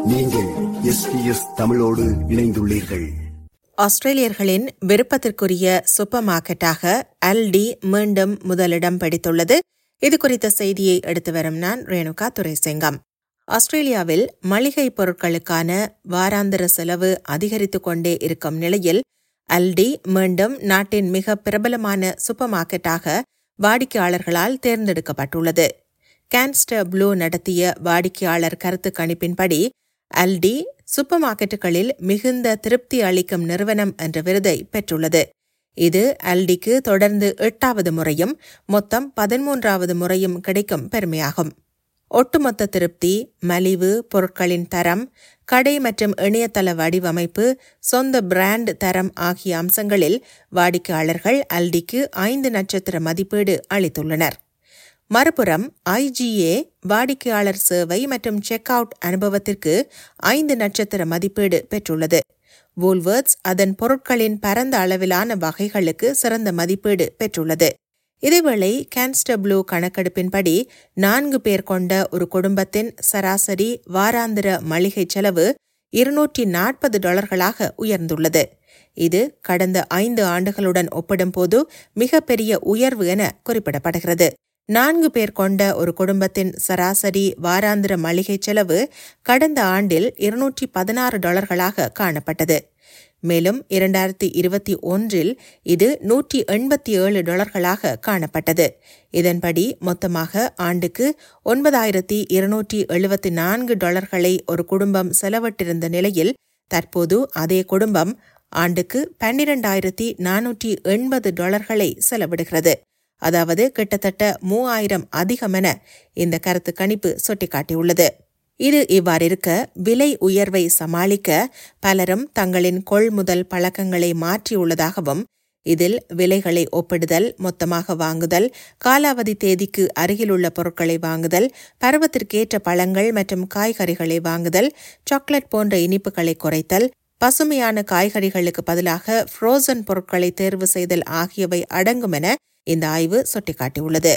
நீங்கள் எஸ்பிஎஸ் தமிழோடு இணைந்துள்ளீர்கள் ஆஸ்திரேலியர்களின் விருப்பத்திற்குரிய சூப்பர் மார்க்கெட்டாக அல்டி மீண்டும் முதலிடம் பிடித்துள்ளது இது குறித்த செய்தியை எடுத்து வரும் நான் ரேணுகா துரைசிங்கம் ஆஸ்திரேலியாவில் மளிகை பொருட்களுக்கான வாராந்திர செலவு அதிகரித்துக் கொண்டே இருக்கும் நிலையில் அல்டி மீண்டும் நாட்டின் மிக பிரபலமான சூப்பர் மார்க்கெட்டாக வாடிக்கையாளர்களால் தேர்ந்தெடுக்கப்பட்டுள்ளது கேன்ஸ்டர் ப்ளூ நடத்திய வாடிக்கையாளர் கருத்து கணிப்பின்படி அல்டி சூப்பர் மார்க்கெட்டுகளில் மிகுந்த திருப்தி அளிக்கும் நிறுவனம் என்ற விருதை பெற்றுள்ளது இது அல்டிக்கு தொடர்ந்து எட்டாவது முறையும் மொத்தம் பதிமூன்றாவது முறையும் கிடைக்கும் பெருமையாகும் ஒட்டுமொத்த திருப்தி மலிவு பொருட்களின் தரம் கடை மற்றும் இணையதள வடிவமைப்பு சொந்த பிராண்ட் தரம் ஆகிய அம்சங்களில் வாடிக்கையாளர்கள் அல்டிக்கு ஐந்து நட்சத்திர மதிப்பீடு அளித்துள்ளனர் மறுபுறம் ஐஜிஏ வாடிக்கையாளர் சேவை மற்றும் செக் அவுட் அனுபவத்திற்கு ஐந்து நட்சத்திர மதிப்பீடு பெற்றுள்ளது வூல்வர்ட்ஸ் அதன் பொருட்களின் பரந்த அளவிலான வகைகளுக்கு சிறந்த மதிப்பீடு பெற்றுள்ளது இதேவேளை கேன்ஸ்டர் ப்ளூ கணக்கெடுப்பின்படி நான்கு பேர் கொண்ட ஒரு குடும்பத்தின் சராசரி வாராந்திர மளிகை செலவு இருநூற்றி நாற்பது டாலர்களாக உயர்ந்துள்ளது இது கடந்த ஐந்து ஆண்டுகளுடன் ஒப்பிடும்போது மிகப்பெரிய உயர்வு என குறிப்பிடப்படுகிறது நான்கு பேர் கொண்ட ஒரு குடும்பத்தின் சராசரி வாராந்திர மளிகை செலவு கடந்த ஆண்டில் இருநூற்றி பதினாறு டாலர்களாக காணப்பட்டது மேலும் இரண்டாயிரத்தி இருபத்தி ஒன்றில் இது நூற்றி எண்பத்தி ஏழு டாலர்களாக காணப்பட்டது இதன்படி மொத்தமாக ஆண்டுக்கு ஒன்பதாயிரத்தி இருநூற்றி எழுபத்தி நான்கு டாலர்களை ஒரு குடும்பம் செலவிட்டிருந்த நிலையில் தற்போது அதே குடும்பம் ஆண்டுக்கு பன்னிரண்டாயிரத்தி நானூற்றி எண்பது டாலர்களை செலவிடுகிறது அதாவது கிட்டத்தட்ட மூவாயிரம் அதிகம் என இந்த கருத்து கணிப்பு சுட்டிக்காட்டியுள்ளது இது இவ்வாறிருக்க விலை உயர்வை சமாளிக்க பலரும் தங்களின் கொள்முதல் பழக்கங்களை மாற்றியுள்ளதாகவும் இதில் விலைகளை ஒப்பிடுதல் மொத்தமாக வாங்குதல் காலாவதி தேதிக்கு அருகிலுள்ள பொருட்களை வாங்குதல் பருவத்திற்கேற்ற பழங்கள் மற்றும் காய்கறிகளை வாங்குதல் சாக்லேட் போன்ற இனிப்புகளை குறைத்தல் பசுமையான காய்கறிகளுக்கு பதிலாக ஃப்ரோசன் பொருட்களை தேர்வு செய்தல் ஆகியவை அடங்கும் என இந்த ஆய்வு சுட்டிக்காட்டியுள்ளது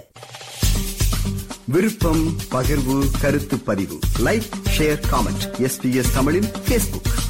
விருப்பம் பகிர்வு கருத்து பதிவு லைக் ஷேர் காமெண்ட் எஸ்பிஎஸ் தமிழின் பேஸ்புக்